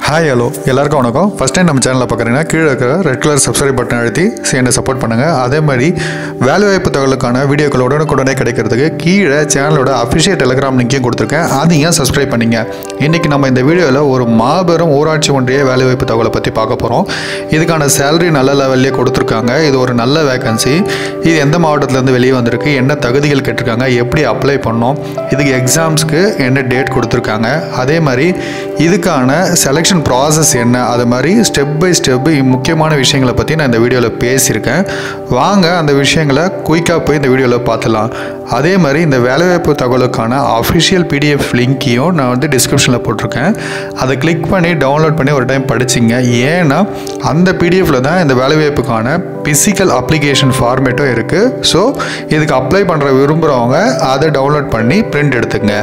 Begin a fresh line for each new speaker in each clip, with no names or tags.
hi hello எல்லாருக்கும் வணக்கம் first time நம்ம சேனலில் பார்க்குறீங்கன்னா கீழே இருக்கிற ரெட் கலர் சப்ஸ்கிரைப் பட்டன் அழுத்தி சேர்ந்து சப்போர்ட் பண்ணுங்கள் அதே மாதிரி வேலைவாய்ப்பு தகவலுக்கான வீடியோக்கள் உடனுக்குடனே கிடைக்கிறதுக்கு கீழே சேனலோட அஃபிஷியல் டெலிகிராம் லிங்க்கையும் கொடுத்துருக்கேன் அதையும் சப்ஸ்கிரைப் பண்ணிங்க இன்றைக்கி நம்ம இந்த வீடியோவில் ஒரு மாபெரும் ஊராட்சி ஒன்றிய வேலைவாய்ப்பு தகவலை பற்றி பார்க்க போகிறோம் இதுக்கான சேலரி நல்ல லெவல்லே கொடுத்துருக்காங்க இது ஒரு நல்ல வேகன்சி இது எந்த மாவட்டத்துலேருந்து வெளியே வந்திருக்கு என்ன தகுதிகள் கேட்டிருக்காங்க எப்படி அப்ளை பண்ணோம் இதுக்கு எக்ஸாம்ஸ்க்கு என்ன டேட் கொடுத்துருக்காங்க அதே மாதிரி இதுக்கான செலெக்ஷன் ப்ராசஸ் என்ன அது மாதிரி ஸ்டெப் பை ஸ்டெப் முக்கியமான விஷயங்களை பற்றி நான் இந்த வீடியோவில் பேசியிருக்கேன் வாங்க அந்த விஷயங்களை குயிக்காக போய் இந்த வீடியோவில் பார்த்துலாம் அதே மாதிரி இந்த வேலைவாய்ப்பு தகவலுக்கான அஃபிஷியல் பிடிஎஃப் லிங்க்கையும் நான் வந்து டிஸ்கிரிப்ஷனில் போட்டிருக்கேன் அதை கிளிக் பண்ணி டவுன்லோட் பண்ணி ஒரு டைம் படிச்சிங்க ஏன்னா அந்த பிடிஎஃப்ல தான் இந்த வேலைவாய்ப்புக்கான பிசிக்கல் அப்ளிகேஷன் ஃபார்மேட்டும் இருக்குது ஸோ இதுக்கு அப்ளை பண்ணுற விரும்புகிறவங்க அதை டவுன்லோட் பண்ணி பிரிண்ட் எடுத்துங்க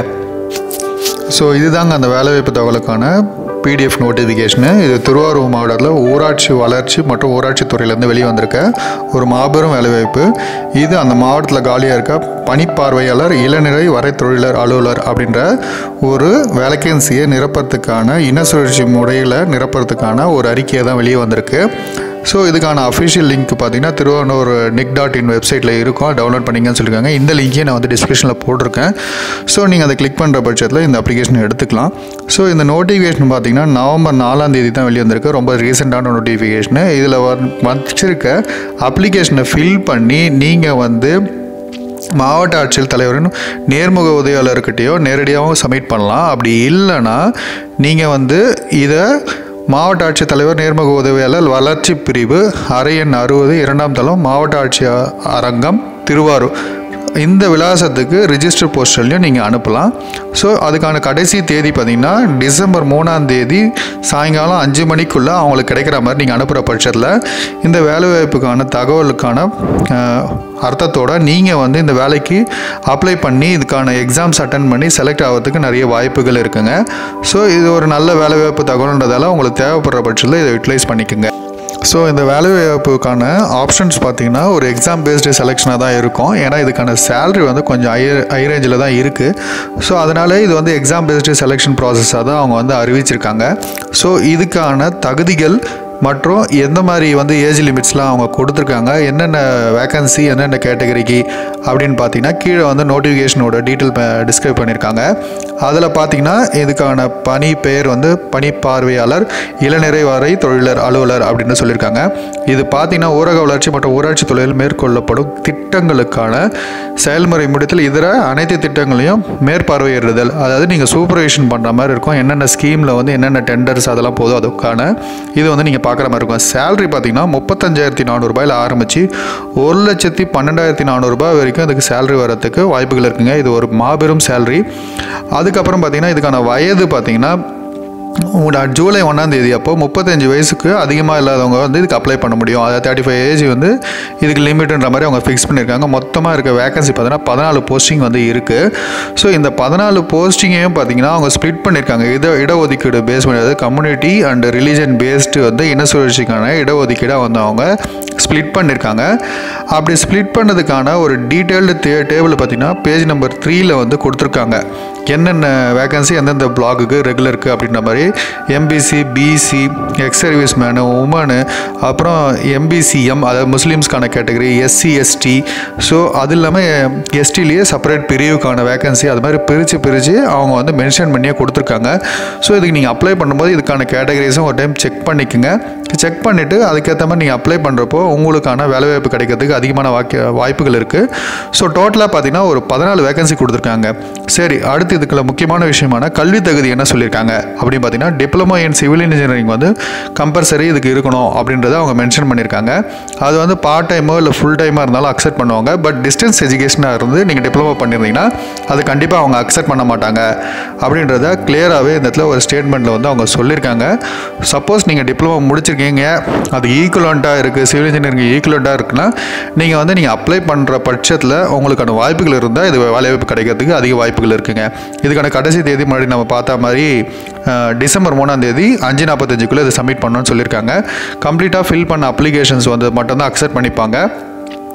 ஸோ இதுதாங்க அந்த வேலைவாய்ப்பு தகவலுக்கான பிடிஎஃப் நோட்டிஃபிகேஷனு இது திருவாரூர் மாவட்டத்தில் ஊராட்சி வளர்ச்சி மற்றும் ஊராட்சி துறையிலேருந்து வெளியே வந்திருக்க ஒரு மாபெரும் வேலைவாய்ப்பு இது அந்த மாவட்டத்தில் காலியாக இருக்க பணிப்பார்வையாளர் இளநிலை வரை தொழிலர் அலுவலர் அப்படின்ற ஒரு வேலைக்கன்சியை நிரப்புறதுக்கான இன சுழற்சி முறையில் நிரப்புறதுக்கான ஒரு அறிக்கையை தான் வெளியே வந்திருக்கு ஸோ இதுக்கான அஃபிஷியல் லிங்க் பார்த்தீங்கன்னா திருவாரூர் நிக் டாட் இன் வெப்சைட்டில் இருக்கும் டவுன்லோட் பண்ணிங்கன்னு சொல்லியிருக்காங்க இந்த லிங்க்கையும் நான் வந்து டிஸ்கிரிப்ஷனில் போட்டிருக்கேன் ஸோ நீங்கள் அதை கிளிக் பண்ணுற பட்சத்தில் இந்த அப்ளிகேஷன் எடுத்துக்கலாம் ஸோ இந்த நோட்டிஃபிகேஷன் பார்த்தீங்கன்னா நவம்பர் நாலாம் தேதி தான் வெளியே வந்திருக்கு ரொம்ப ரீசெண்டான நோட்டிஃபிகேஷனு இதில் வச்சிருக்க அப்ளிகேஷனை ஃபில் பண்ணி நீங்கள் வந்து மாவட்ட ஆட்சியர் தலைவரின் நேர்முக உதவியாளர்கிட்டயோ நேரடியாகவும் சப்மிட் பண்ணலாம் அப்படி இல்லைன்னா நீங்கள் வந்து இதை மாவட்ட ஆட்சித் தலைவர் நேர்முக உதவியாளர் வளர்ச்சி பிரிவு அறை எண் அறுபது இரண்டாம் தளம் மாவட்ட ஆட்சி அரங்கம் திருவாரூர் இந்த விலாசத்துக்கு ரிஜிஸ்டர் போஸ்டர்லையும் நீங்கள் அனுப்பலாம் ஸோ அதுக்கான கடைசி தேதி பார்த்திங்கன்னா டிசம்பர் மூணாம் தேதி சாயங்காலம் அஞ்சு மணிக்குள்ளே அவங்களுக்கு கிடைக்கிற மாதிரி நீங்கள் அனுப்புகிற பட்சத்தில் இந்த வேலைவாய்ப்புக்கான தகவலுக்கான அஹ், அர்த்தத்தோட நீங்கள் வந்து இந்த வேலைக்கு அப்ளை பண்ணி இதுக்கான எக்ஸாம்ஸ் அட்டன் பண்ணி செலக்ட் ஆகிறதுக்கு நிறைய வாய்ப்புகள் இருக்குங்க ஸோ இது ஒரு நல்ல வேலைவாய்ப்பு தகவல்ன்றதால உங்களுக்கு தேவைப்படுற பட்சத்தில் இதை யூட்டிலைஸ் பண்ணிக்கோங்க ஸோ இந்த வேலைவாய்ப்புக்கான ஆப்ஷன்ஸ் பார்த்தீங்கன்னா ஒரு எக்ஸாம் பேஸ்டு செலெக்ஷனாக தான் இருக்கும் ஏன்னா இதுக்கான சேலரி வந்து கொஞ்சம் ஹை ஹை ரேஞ்சில் தான் இருக்குது ஸோ அதனால இது வந்து எக்ஸாம் பேஸ்டு செலெக்ஷன் ப்ராசஸாக தான் அவங்க வந்து அறிவிச்சிருக்காங்க ஸோ இதுக்கான தகுதிகள் மற்றும் எந்த மாதிரி வந்து ஏஜ் லிமிட்ஸ்லாம் அவங்க கொடுத்துருக்காங்க என்னென்ன வேகன்சி என்னென்ன கேட்டகரிக்கு அப்படின்னு பார்த்தீங்கன்னா கீழே வந்து நோட்டிஃபிகேஷனோட டீட்டெயில் டிஸ்கிரைப் பண்ணியிருக்காங்க அதில் பார்த்தீங்கன்னா இதுக்கான பணி பெயர் வந்து பணி பார்வையாளர் இளநிறை வரை தொழிலர் அலுவலர் அப்படின்னு சொல்லியிருக்காங்க இது பார்த்தீங்கன்னா ஊரக வளர்ச்சி மற்றும் ஊராட்சி தொழில் மேற்கொள்ளப்படும் திட்டங்களுக்கான செயல்முறை முடித்தல் இதர அனைத்து திட்டங்களையும் மேற்பார்வையிடுதல் அதாவது நீங்கள் சூப்பர்வைஷன் பண்ணுற மாதிரி இருக்கும் என்னென்ன ஸ்கீமில் வந்து என்னென்ன டெண்டர்ஸ் அதெல்லாம் போதும் அதுக்கான இது வந்து நீங்கள் பார்க்குற மாதிரி இருக்கும் சேலரி பார்த்தீங்கன்னா முப்பத்தஞ்சாயிரத்தி நானூறுபாயில் ஆரம்பித்து ஒரு லட்சத்தி பன்னெண்டாயிரத்தி நானூறுரூபா வரைக்கும் அதுக்கு சேலரி வரத்துக்கு வாய்ப்புகள் இருக்குங்க இது ஒரு மாபெரும் சேலரி அதுக்கப்புறம் பார்த்தீங்கன்னா இதுக்கான வயது பார்த்தீங்கன்னா உங்களோட ஜூலை ஒன்றாம் தேதி அப்போ முப்பத்தஞ்சு வயசுக்கு அதிகமாக இல்லாதவங்க வந்து இதுக்கு அப்ளை பண்ண முடியும் அதாவது தேர்ட்டி ஃபைவ் ஏஜ் வந்து இதுக்கு லிமிட்ன்ற மாதிரி அவங்க ஃபிக்ஸ் பண்ணியிருக்காங்க மொத்தமாக இருக்க வேகன்சி பார்த்தீங்கன்னா பதினாலு போஸ்டிங் வந்து இருக்குது ஸோ இந்த பதினாலு போஸ்டிங்கையும் பார்த்தீங்கன்னா அவங்க ஸ்ப்ளிட் பண்ணியிருக்காங்க இட இடஒதுக்கீடு பேஸ் பண்ணி அதாவது கம்யூனிட்டி அண்ட் ரிலீஜன் பேஸ்டு வந்து இன சுழற்சிக்கான இடஒதுக்கீடாக வந்து அவங்க ஸ்ப்ளிட் பண்ணியிருக்காங்க அப்படி ஸ்ப்ளிட் பண்ணதுக்கான ஒரு டீட்டெயில்டு தே டேபிள் பார்த்தீங்கன்னா பேஜ் நம்பர் த்ரீல வந்து கொடுத்துருக்காங்க என்னென்ன வேகன்சி எந்தெந்த பிளாக்குக்கு ரெகுலருக்கு அப்படின்ற மாதிரி MBC BC ex servicemen women அப்புறம் எம்பிசிஎம் அதாவது முஸ்லீம்ஸ்க்கான கேட்டகரி எஸ்சி எஸ்டி ஸோ அது இல்லாமல் எஸ்டிலேயே செப்பரேட் பிரிவுக்கான வேகன்சி அது மாதிரி பிரித்து பிரித்து அவங்க வந்து மென்ஷன் பண்ணியே கொடுத்துருக்காங்க ஸோ இதுக்கு நீங்கள் அப்ளை பண்ணும்போது இதுக்கான கேட்டகரிஸும் ஒரு டைம் செக் பண்ணிக்கோங்க செக் பண்ணிவிட்டு அதுக்கேற்ற மாதிரி நீங்கள் அப்ளை பண்ணுறப்போ உங்களுக்கான வேலைவாய்ப்பு கிடைக்கிறதுக்கு அதிகமான வாய்க்க வாய்ப்புகள் இருக்குது ஸோ டோட்டலாக பார்த்தீங்கன்னா ஒரு பதினாலு வேகன்சி கொடுத்துருக்காங்க சரி அடுத்து இதுக்குள்ள முக்கியமான விஷயமான கல்வி தகுதி என்ன சொல்லியிருக்காங்க அப்படின்னு பார்த்தீங்கன்னா டிப்ளமோ இன் சிவில் இன்ஜினியரிங் வந்து கம்பல்சரி இதுக்கு இருக்கணும் அப்படின்றத அவங்க மென்ஷன் பண்ணியிருக்காங்க அது வந்து பார்ட் டைமோ இல்லை ஃபுல் டைமாக இருந்தாலும் அக்செப்ட் பண்ணுவாங்க பட் டிஸ்டன்ஸ் எஜுகேஷனாக இருந்து நீங்கள் டிப்ளமோ பண்ணியிருந்தீங்கன்னா அது கண்டிப்பாக அவங்க அக்செப்ட் பண்ண மாட்டாங்க அப்படின்றத கிளியராகவே இந்த இடத்துல ஒரு ஸ்டேட்மெண்ட்டில் வந்து அவங்க சொல்லியிருக்காங்க சப்போஸ் நீங்கள் டிப்ளமோ முடிச்சிருக்கீங்க அது ஈக்குவலண்ட்டாக இருக்குது சிவில் இன்ஜினியரிங் ஈக்குவலண்ட்டாக இருக்குன்னா நீங்கள் வந்து நீங்கள் அப்ளை பண்ணுற பட்சத்தில் உங்களுக்கான வாய்ப்புகள் இருந்தால் இது வேலைவாய்ப்பு கிடைக்கிறதுக்கு அதிக வாய்ப்புகள் இருக்குங்க இதுக்கான கடைசி தேதி முன்னாடி நம்ம பார்த்த மாதிரி அஹ், டிசம்பர் மூணாம் தேதி அஞ்சு நாற்பத்தஞ்சுக்குள்ளே இதை சப்மிட் பண்ணணும்னு சொல்லியிருக்காங்க கம்ப்ளீட்டாக ஃபில் பண்ண அப்ளிகேஷன்ஸ் வந்து மட்டும்தான் அக்செப்ட் பண்ணிப்பாங்க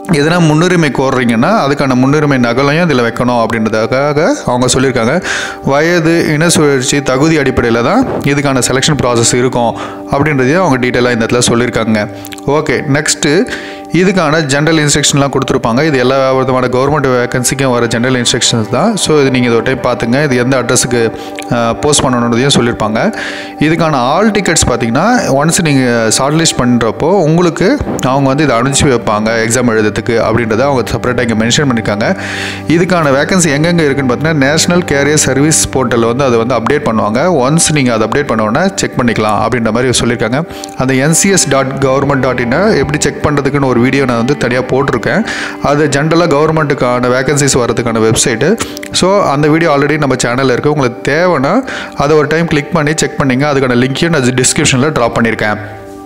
எதனா முன்னுரிமை கோர்றீங்கன்னா அதுக்கான முன்னுரிமை நகலையும் இதில் வைக்கணும் அப்படின்றதுக்காக அவங்க சொல்லியிருக்காங்க வயது இன சுழற்சி தகுதி அடிப்படையில் தான் இதுக்கான செலெக்ஷன் ப்ராசஸ் இருக்கும் அப்படின்றதையும் அவங்க டீட்டெயிலாக இந்த இடத்துல சொல்லியிருக்காங்க ஓகே நெக்ஸ்ட்டு இதுக்கான ஜென்ரல் இன்ஸ்ட்ரக்ஷன்லாம் கொடுத்துருப்பாங்க இது எல்லா விதமான கவர்மெண்ட் வேகன்சிக்கும் வர ஜென்ரல் இன்ஸ்ட்ரக்ஷன்ஸ் தான் ஸோ இது நீங்கள் ஒரு டைம் பார்த்துங்க இது எந்த அட்ரஸுக்கு போஸ்ட் பண்ணணுன்றதையும் சொல்லியிருப்பாங்க இதுக்கான ஆல் டிக்கெட்ஸ் பார்த்தீங்கன்னா ஒன்ஸ் நீங்கள் ஷார்ட் லிஸ்ட் பண்ணுறப்போ உங்களுக்கு அவங்க வந்து இதை அனுப்பிச்சி வைப்பாங்க எக்ஸாம் எழுதுறதுக்கு அப்படின்றத அவங்க செப்பரேட்டாக இங்கே மென்ஷன் பண்ணியிருக்காங்க இதுக்கான வேகன்சி எங்கெங்கே இருக்குன்னு பார்த்தீங்கன்னா நேஷனல் கேரியர் சர்வீஸ் போர்ட்டலில் வந்து அதை வந்து அப்டேட் பண்ணுவாங்க ஒன்ஸ் நீங்கள் அதை அப்டேட் பண்ணோன்னே செக் பண்ணிக்கலாம் அப்படின்ற மாதிரி சொல்லியிருக்காங்க அந்த NCS dot government dot in எப்படி செக் பண்ணுறதுக்குன்னு ஒரு வீடியோ நான் வந்து தனியாக போட்டிருக்கேன் அது ஜென்ரலாக கவர்மெண்ட்டுக்கான வேகன்சிஸ் வரதுக்கான வெப்சைட்டு ஸோ அந்த வீடியோ ஆல்ரெடி நம்ம சேனலில் இருக்குது உங்களுக்கு தேவைன்னா அதை ஒரு டைம் கிளிக் பண்ணி செக் பண்ணிங்க அதுக்கான லிங்க்கையும் நான் டிஸ்கிரிப்ஷனில் ட்ராப் பண்ணியிருக்கேன்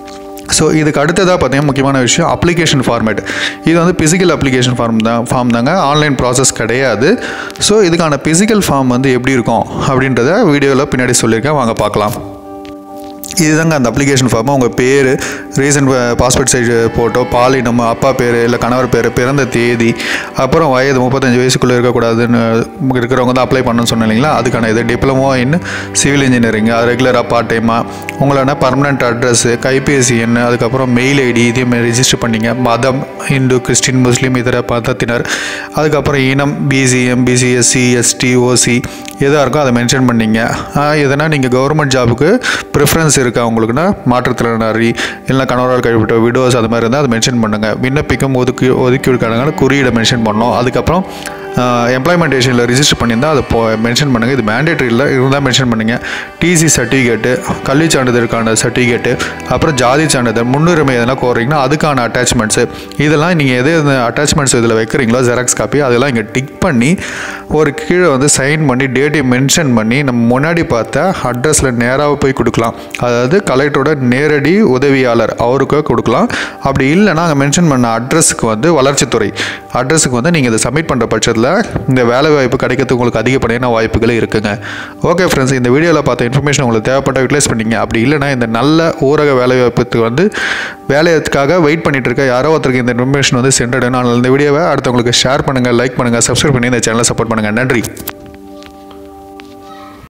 ஸோ இதுக்கு அடுத்ததாக பார்த்தீங்கன்னா முக்கியமான விஷயம் அப்ளிகேஷன் ஃபார்மேட் இது வந்து பிசிக்கல் அப்ளிகேஷன் ஃபார்ம் தான் ஃபார்ம் தாங்க ஆன்லைன் ப்ராசஸ் கிடையாது ஸோ இதுக்கான பிசிக்கல் ஃபார்ம் வந்து எப்படி இருக்கும் அப்படின்றத வீடியோவில் பின்னாடி சொல்லியிருக்கேன் வாங்க பார்க்கலாம் இதுதாங்க அந்த அப்ளிகேஷன் ஃபார்ம் உங்கள் பேர் ரீசன்ட் பாஸ்போர்ட் சைஸ் ஃபோட்டோ பாலினம் அப்பா பேர் இல்லை கணவர் பேர் பிறந்த தேதி அப்புறம் வயது முப்பத்தஞ்சு வயசுக்குள்ளே இருக்கக்கூடாதுன்னு இருக்கிறவங்க தான் அப்ளை பண்ணணும்னு சொன்னேன் இல்லைங்களா அதுக்கான இது டிப்ளமோ இன் சிவில் இன்ஜினியரிங் அது ரெகுலராக பார்ட் டைமாக உங்களோட பர்மனெண்ட் அட்ரஸ்ஸு கைபேசி எண் அதுக்கப்புறம் மெயில் ஐடி இதையும் ரெஜிஸ்டர் பண்ணிங்க மதம் இந்து கிறிஸ்டின் முஸ்லீம் இதர மதத்தினர் அதுக்கப்புறம் இனம் BC MBC SC ST OC எதாக இருக்கோ அதை மென்ஷன் பண்ணிங்க எதனா நீங்கள் கவர்மெண்ட் ஜாபுக்கு ப்ரிஃபரன்ஸ் இருக்கா உங்களுக்குன்னா மாற்றுத்திறனாளி இல்லை கணவரால் கைவிட்ட விடோஸ் அது மாதிரி இருந்தால் அதை மென்ஷன் பண்ணுங்கள் விண்ணப்பிக்கும் ஒதுக்கி ஒதுக்கீடுக்கான குறியீடை மென்ஷன் பண்ணணும் அதுக்கப்புறம் எம்ப்ளாய்மெண்டேஷனில் ரிஜிஸ்டர் பண்ணியிருந்தால் அதை இப்போ மென்ஷன் பண்ணுங்கள் இது மேண்டேட்ரி இல்லை இருந்தால் மென்ஷன் பண்ணுங்கள் டிசி சர்டிஃபிகேட்டு கல்வி சான்றிதழுக்கான சர்டிஃபிகேட்டு அப்புறம் ஜாதி சான்றிதழ் முன்னுரிமை எதனா கோரிங்கன்னா அதுக்கான அட்டாச்மெண்ட்ஸு இதெல்லாம் நீங்கள் எது அட்டாச்மெண்ட்ஸ் இதில் வைக்கிறீங்களோ ஜெராக்ஸ் காப்பி அதெல்லாம் இங்கே டிக் பண்ணி ஒரு கீழே வந்து சைன் பண்ணி டேட்டையும் மென்ஷன் பண்ணி நம்ம முன்னாடி பார்த்த அட்ரஸில் நேராக போய் கொடுக்கலாம் அதாவது கலெக்டரோட நேரடி உதவியாளர் அவருக்கு கொடுக்கலாம் அப்படி இல்லைன்னா அங்கே மென்ஷன் பண்ண அட்ரஸுக்கு வந்து வளர்ச்சித்துறை அட்ரஸுக்கு வந்து நீங்கள் இதை சப்மிட் பண்ணுற பட்சத்தில் இந்த வேலை வாய்ப்பு கிடைக்கிறதுக்கு உங்களுக்கு அதிகப்படியான வாய்ப்புகள் இருக்குங்க ஓகே ஃப்ரெண்ட்ஸ் இந்த வீடியோவில் பார்த்த இன்ஃபர்மேஷன் உங்களுக்கு தேவைப்பட்ட யூட்டிலைஸ் பண்ணிங்க அப்படி இல்லைன்னா இந்த நல்ல ஊரக வேலை வாய்ப்புக்கு வந்து வேலையத்துக்காக வெயிட் பண்ணிட்டு இருக்க யாரோ ஒருத்தருக்கு இந்த இன்ஃபர்மேஷன் வந்து சென்றடையணும் அதனால் இந்த வீடியோவை அடுத்தவங்களுக்கு ஷேர் பண்ணுங்கள் லைக் பண்ணுங்கள் சப்ஸ்கிரைப் பண்ணி இந்த சேனலை சப்போர்ட் பண்ணுங்கள் நன்றி